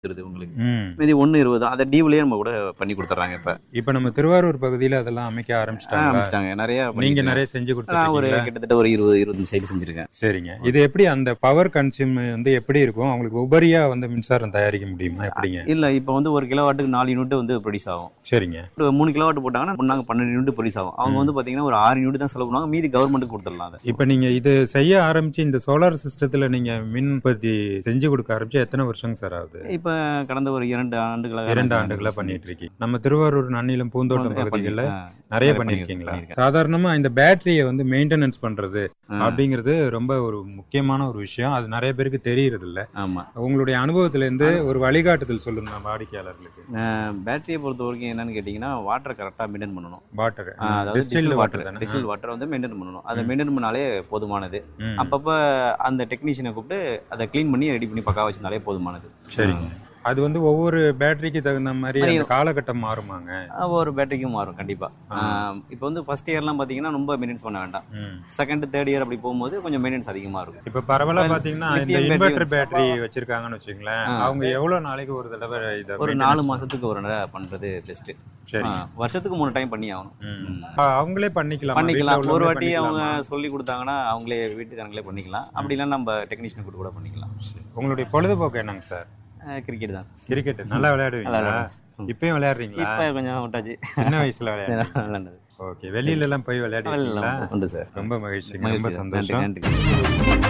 இருது உங்களுக்கு ம் மீதி ஒன்று இருபது அதை டியூலேயே நம்ம கூட பண்ணி கொடுத்துட்றாங்க இப்போ இப்போ நம்ம திருவாரூர் பகுதியில் அதெல்லாம் அமைக்க ஆரம்பிச்சிட்டாங்க ஆரம்பிச்சிட்டாங்க நிறைய நீங்க பண்ணிட்டு நிறைய செஞ்சு நான் ஒரு கொடுத்துருக்கீங்களா கிட்டத்தட்ட ஒரு இருபது இருபத்தஞ்சு சைடு செஞ்சிருக்கேன் சரிங்க இது எப்படி அந்த பவர் கன்சியூம் வந்து எப்படி இருக்கும் அவங்களுக்கு உபரியா வந்து மின்சாரம் தயாரிக்க முடியுமா எப்படிங்க இல்ல இப்போ வந்து ஒரு கிலோ வாட்டுக்கு நாலு யூனிட் வந்து ப்ரொடியூஸ் ஆகும் சரிங்க ஒரு மூணு கிலோ வாட் போட்டாங்கன்னா முன்னாங்க பன்னெண்டு யூனிட் ப்ரொடியூஸ் ஆகும் அவங்க வந்து பாத்தீங்கன்னா ஒரு ஆறு யூனிட் தான் செலவு பண்ணுவாங்க மீதி கவர்மெண்ட்டுக்கு கொடுத்துடலாம் அதை இப்போ நீங்க இது செய்ய ஆரம்பிச்சு இந்த சோலார் சிஸ்டத்துல நீங்க மின் உற்பத்தி செஞ்சு கொடுக்க ஆரம்பிச்சு எத்தனை வருஷம் சார் ஆகுது இப்போ கடந்த ஒரு இரண்டு ஆண்டுகளாக இரண்டு ஆண்டுகளா பண்ணிட்டு இருக்கீங்க நம்ம திருவாரூர் நன்னிலம் பூந்தோட்டம் பகுதிகளில் ஆ, நிறைய நிறைய பண்ணிருக்கீங்களா பண்ணிருக்கேன். சாதாரணமா இந்த பேட்டரியை வந்து மெயின்டெனன்ஸ் பண்றது ஆ, அப்படிங்கிறது ரொம்ப ஒரு முக்கியமான ஒரு விஷயம் அது நிறைய பேருக்கு தெரியறது இல்ல ஆமா உங்களுடைய அனுபவத்துல இருந்து ஒரு வழிகாட்டுதல் சொல்லுங்க வாடிக்கையாளர்களுக்கு பேட்டரியை பொறுத்த வரைக்கும் என்னன்னு கேட்டிங்கன்னா வாட்டர் கரெக்டாக மெயின்டைன் பண்ணணும் வாட்டர் ஆ, அதாவது டிஸ்டில் டிஸ்டில் வாட்டர் வாட்டர் தானே டிஸ்டில் வாட்டர் வந்து மெயின்டைன் பண்ணணும் அதை ம். மெயின்டைன் பண்ணாலே போதுமானது ம். அப்பப்போ அந்த டெக்னீஷியனை கூப்பிட்டு அதை க்ளீன் பண்ணி ரெடி பண்ணி பக்கா வச்சிருந்தாலே போதுமானது சரிங்க அது வந்து ஒவ்வொரு பேட்டரிக்கு தகுந்த மாதிரி அந்த மாறிடும். காலகட்டம் மாறுமாங்க ஆ, ஒரு பேட்டரிக்கும் மாறும் கண்டிப்பா ஆ. இப்போ வந்து ஃபர்ஸ்ட் இயர்லாம் பார்த்தீங்கன்னா ரொம்ப மெயின்டைன்ஸ் பண்ண வேண்டாம் ம். செகண்ட் தேர்ட் இயர் அப்படி போகும்போது கொஞ்சம் மெயின்டெனன்ஸ் அதிகமாக இருக்கும் இப்ப பரவலா Well, பாத்தீங்கன்னா இந்த lithium battery இன்வெர்டர் வந்து- பேட்டரி வச்சிருக்காங்கன்னு வச்சுங்களேன் ஆ. அவங்க எவ்வளவு நாளைக்கு ஒரு தடவை இத ஒரு maintenance நாலு மாசத்துக்கு ஒரு தடவை பண்றது பெஸ்ட் சரி வருஷத்துக்கு மூணு டைம் பண்ணி ஆகணும் ம். ம். ஆ, அவங்களே பண்ணிக்கலாம் பண்ணிக்கலாம் ஒரு வாட்டி அவங்க சொல்லி கொடுத்தாங்கன்னா அவங்களே வீட்டுக்காரங்களே பண்ணிக்கலாம் அப்படிலாம் நம்ம டெக்னீஷியன் கூட்டு கூட பண்ணிக்கலாம் உங்களுடைய பொழுதுபோக்கு என்னங்க சார் கிரிக்கெட் தான் கிரிக்கெட் நல்லா விளையாடுவீங்களா நல்லா விளையாடுவேன். இப்பயும் விளையாடுறீங்களா இப்போ கொஞ்சம் விட்டாச்சு சின்ன வயசுல விளையாடு விளையாண்டது ஓகே வெளியில எல்லாம் போய் விளையாடுவீங்களா உண்டு சார் ரொம்ப மகிழ்ச்சி ரொம்ப மகிழ்ச்சி நன்றி சந்தோஷம் நன்றி